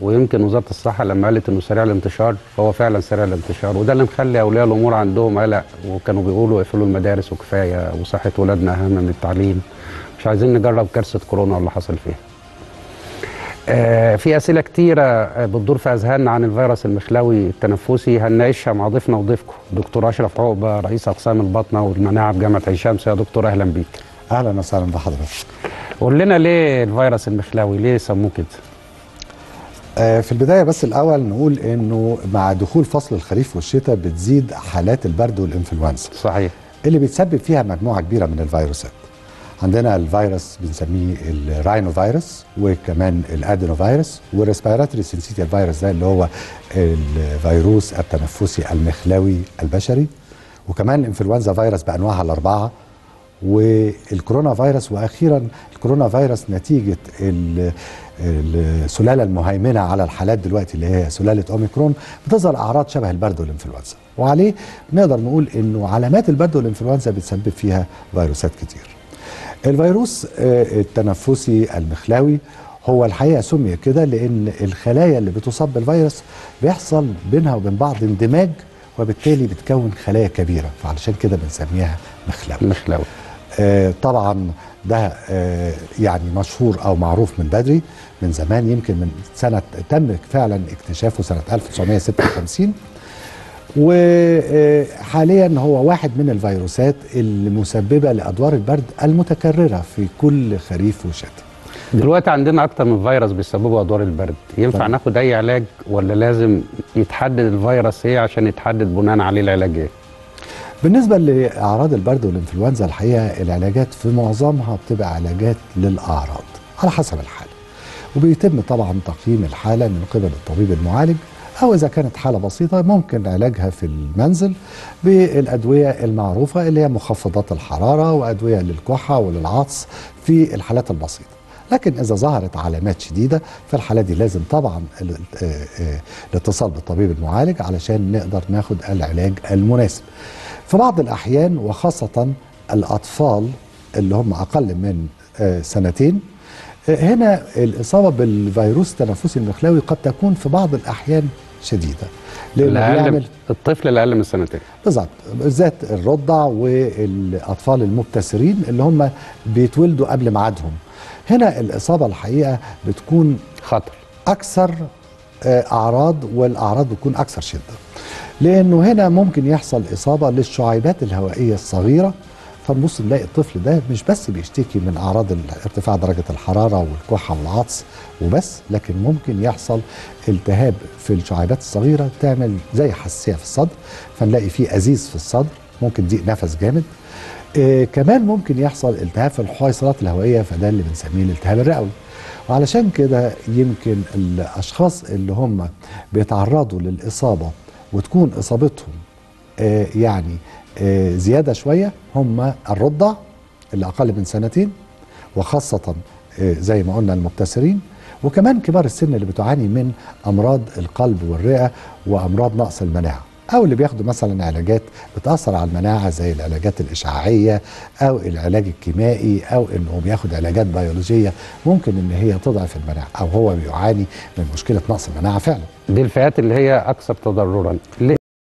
ويمكن وزاره الصحه لما قالت انه سريع الانتشار فهو فعلا سريع الانتشار وده اللي مخلي اولياء الامور عندهم قلق وكانوا بيقولوا اقفلوا المدارس وكفايه وصحه ولادنا اهم من التعليم مش عايزين نجرب كارثه كورونا اللي حصل فيها. آه في اسئله كتيره آه، بتدور في اذهاننا عن الفيروس المخلوي التنفسي هنناقشها مع ضيفنا وضيفكم دكتور اشرف عقبه رئيس اقسام البطنه والمناعه بجامعه عين شمس يا دكتور اهلا بيك. اهلا وسهلا بحضرتك قول لنا ليه الفيروس المخلوي ليه سموه كده؟ آه، في البدايه بس الاول نقول انه مع دخول فصل الخريف والشتاء بتزيد حالات البرد والانفلونزا صحيح اللي بيتسبب فيها مجموعه كبيره من الفيروسات عندنا الفيروس بنسميه الراينو فيروس وكمان الادينو فيروس والريسبيراتوري سنسيتيال فيروس ده اللي هو الفيروس التنفسي المخلوي البشري وكمان الانفلونزا فيروس بانواعها الاربعه والكورونا فيروس واخيرا الكورونا فيروس نتيجه ال- السلاله المهيمنه على الحالات دلوقتي اللي هي سلاله اوميكرون بتظهر اعراض شبه البرد والانفلونزا وعليه نقدر نقول انه علامات البرد والانفلونزا بتسبب فيها فيروسات كتير الفيروس آه، التنفسي المخلاوي هو الحقيقه سمي كده لان الخلايا اللي بتصاب بالفيروس بيحصل بينها وبين بعض اندماج وبالتالي بتكون خلايا كبيره فعلشان كده بنسميها مخلاوي مخلوي آه، طبعا ده آه، يعني مشهور او معروف من بدري من زمان يمكن من سنه تم فعلا اكتشافه سنه 1956 وحاليا هو واحد من الفيروسات المسببه لادوار البرد المتكرره في كل خريف وشتاء دلوقتي عندنا اكتر من فيروس بيسببوا ادوار البرد ينفع تمام. ناخد اي علاج ولا لازم يتحدد الفيروس ايه عشان يتحدد بناء عليه العلاج ايه بالنسبه لاعراض البرد والانفلونزا الحقيقه العلاجات في معظمها بتبقى علاجات للاعراض على حسب الحاله وبيتم طبعا تقييم الحاله من قبل الطبيب المعالج او اذا كانت حاله بسيطه ممكن علاجها في المنزل بالادويه المعروفه اللي هي مخفضات الحراره وادويه للكحه وللعطس في الحالات البسيطه لكن اذا ظهرت علامات شديده في الحاله دي لازم طبعا ال- آه، آه، الاتصال بالطبيب المعالج علشان نقدر ناخد العلاج المناسب في بعض الاحيان وخاصه الاطفال اللي هم اقل من آه، سنتين آه، هنا الاصابه بالفيروس التنفسي المخلوي قد تكون في بعض الاحيان شديده لانه الأقل بيعمل الطفل اللي اقل من سنتين بالظبط بالذات الرضع والاطفال المبتسرين اللي هم بيتولدوا قبل ميعادهم هنا الاصابه الحقيقه بتكون خطر اكثر آه، اعراض والاعراض بتكون اكثر شده لانه هنا ممكن يحصل اصابه للشعيبات الهوائيه الصغيره فنبص نلاقي الطفل ده مش بس بيشتكي من اعراض ال- ارتفاع درجه الحراره والكحه والعطس وبس لكن ممكن يحصل التهاب في الشعيبات الصغيره تعمل زي حساسيه في الصدر فنلاقي فيه ازيز في الصدر ممكن ضيق نفس جامد آه كمان ممكن يحصل التهاب في الحويصلات الهوائيه فده اللي بنسميه الالتهاب الرئوي وعلشان كده يمكن الاشخاص اللي هم بيتعرضوا للاصابه وتكون اصابتهم آه يعني آه زياده شويه هم الرضع اللي اقل من سنتين وخاصه آه زي ما قلنا المبتسرين وكمان كبار السن اللي بتعاني من امراض القلب والرئه وامراض نقص المناعه او اللي بياخدوا مثلا علاجات بتاثر على المناعه زي العلاجات الاشعاعيه او العلاج الكيمائي او انه بياخد علاجات بيولوجيه ممكن ان هي تضعف المناعه او هو بيعاني من مشكله نقص المناعه فعلا دي الفئات اللي هي اكثر تضررا ليه